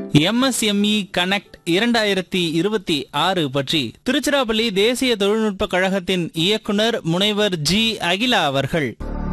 MSME connect இரண்டாயிரத்தி இருபத்தி ஆறு பற்றி திருச்சிராப்பள்ளி தேசிய தொழில்நுட்ப கழகத்தின் இயக்குனர் முனைவர் ஜி அகிலா அவர்கள்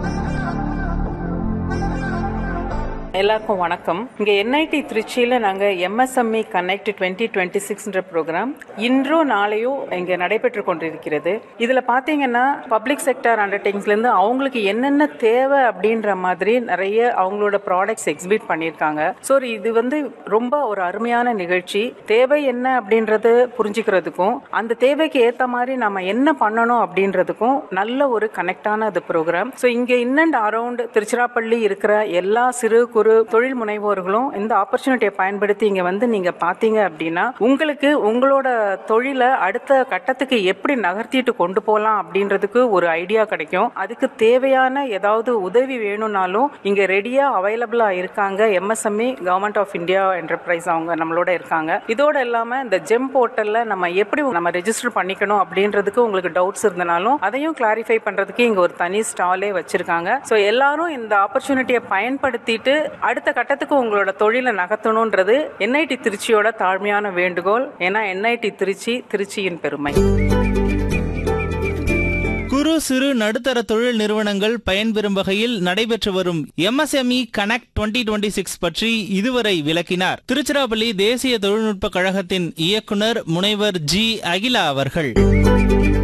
எல்லாருக்கும் வணக்கம் இங்க என்ஐடி திருச்சியில நாங்க எம்எஸ்எம்இ கனெக்ட் டுவெண்ட்டி டுவெண்ட்டி சிக்ஸ்ன்ற ப்ரோக்ராம் இன்றோ நாளையோ இங்க நடைபெற்று கொண்டிருக்கிறது இதுல பாத்தீங்கன்னா பப்ளிக் செக்டர் அண்டர்டேக்கிங்ஸ்ல இருந்து அவங்களுக்கு என்னென்ன தேவை அப்படின்ற மாதிரி நிறைய அவங்களோட ப்ராடக்ட்ஸ் எக்ஸிபிட் பண்ணியிருக்காங்க ஸோ இது வந்து ரொம்ப ஒரு அருமையான நிகழ்ச்சி தேவை என்ன அப்படின்றது புரிஞ்சுக்கிறதுக்கும் அந்த தேவைக்கு ஏத்த மாதிரி நம்ம என்ன பண்ணணும் அப்படின்றதுக்கும் நல்ல ஒரு கனெக்டான அது ப்ரோக்ராம் ஸோ இங்க இன் அண்ட் அரௌண்ட் திருச்சிராப்பள்ளி இருக்கிற எல்லா சிறு குறு தொழில் முனைவோர்களும் இந்த ஆப்பர்ச்சுனிட்டியை பயன்படுத்தி இங்க வந்து நீங்க பாத்தீங்க அப்படின்னா உங்களுக்கு உங்களோட தொழிலை அடுத்த கட்டத்துக்கு எப்படி நகர்த்திட்டு கொண்டு போகலாம் அப்படின்றதுக்கு ஒரு ஐடியா கிடைக்கும் அதுக்கு தேவையான ஏதாவது உதவி வேணும்னாலும் இங்க ரெடியா அவைலபிளா இருக்காங்க MSME government of India enterprise அவங்க நம்மளோட இருக்காங்க இதோட இல்லாம இந்த ஜெம் போர்ட்டல்ல நம்ம எப்படி நம்ம ரெஜிஸ்டர் பண்ணிக்கணும் அப்படின்றதுக்கு உங்களுக்கு டவுட்ஸ் இருந்தனாலும் அதையும் கிளாரிஃபை பண்றதுக்கு இங்க ஒரு தனி ஸ்டாலே வச்சிருக்காங்க ஸோ எல்லாரும் இந்த ஆப்பர்ச்சுனிட்டியை பயன்படுத்திட்டு அடுத்த கட்டத்துக்கு உங்களோட தொழிலை நகர்த்தணுன்றது என்ஐடி திருச்சியோட தாழ்மையான வேண்டுகோள் ஏன்னா என்ஐடி திருச்சி திருச்சியின் பெருமை குறு சிறு நடுத்தர தொழில் நிறுவனங்கள் பயன்பெறும் வகையில் நடைபெற்று வரும் MSME connect twenty twenty six பற்றி இதுவரை விளக்கினார் திருச்சிராப்பள்ளி தேசிய தொழில்நுட்ப கழகத்தின் இயக்குனர் முனைவர் ஜி அகிலா அவர்கள்